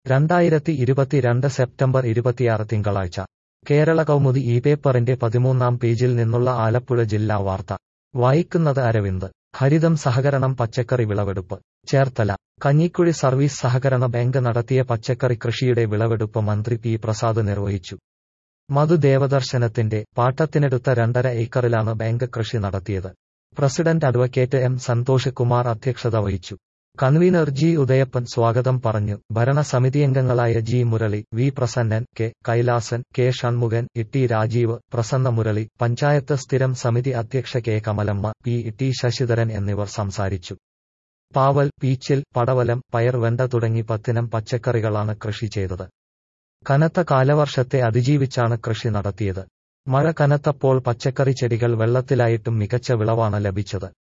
രണ്ടായിരത്തി ഇരുപത്തിരണ്ട് സെപ്റ്റംബർ ഇരുപത്തിയാറ് തിങ്കളാഴ്ച കേരള കൗമുദി ഈ പേപ്പറിന്റെ പതിമൂന്നാം പേജിൽ നിന്നുള്ള ആലപ്പുഴ ജില്ലാ വാർത്ത വായിക്കുന്നത് അരവിന്ദ് ഹരിതം സഹകരണം പച്ചക്കറി വിളവെടുപ്പ് ചേർത്തല കഞ്ഞിക്കുഴി സർവീസ് സഹകരണ ബാങ്ക് നടത്തിയ പച്ചക്കറി കൃഷിയുടെ വിളവെടുപ്പ് മന്ത്രി പി പ്രസാദ് നിർവഹിച്ചു മധു ദേവദർശനത്തിന്റെ പാട്ടത്തിനെടുത്ത രണ്ടര ഏക്കറിലാണ് ബാങ്ക് കൃഷി നടത്തിയത് president advocate M Santhosh Kumar അധ്യക്ഷത വഹിച്ചു കൺവീനർ ജി ഉദയപ്പൻ സ്വാഗതം പറഞ്ഞു ഭരണസമിതിയംഗങ്ങളായ G Murali V Prasannan K Kailasan K Shanmughan Itty Rajeev Prasanna Murali panchayat സ്ഥിരം സമിതി അധ്യക്ഷ K Kamalamma P T Sasidharan എന്നിവർ സംസാരിച്ചു പാവൽ പീച്ചിൽ പടവലം പയർ വെണ്ട തുടങ്ങി പത്തിനം പച്ചക്കറികളാണ് കൃഷി ചെയ്തത് കനത്ത കാലവർഷത്തെ അതിജീവിച്ചാണ് കൃഷി നടത്തിയത് മഴ കനത്തപ്പോൾ പച്ചക്കറി ചെടികൾ വെള്ളത്തിലായിട്ടും മികച്ച വിളവാണ് ലഭിച്ചത്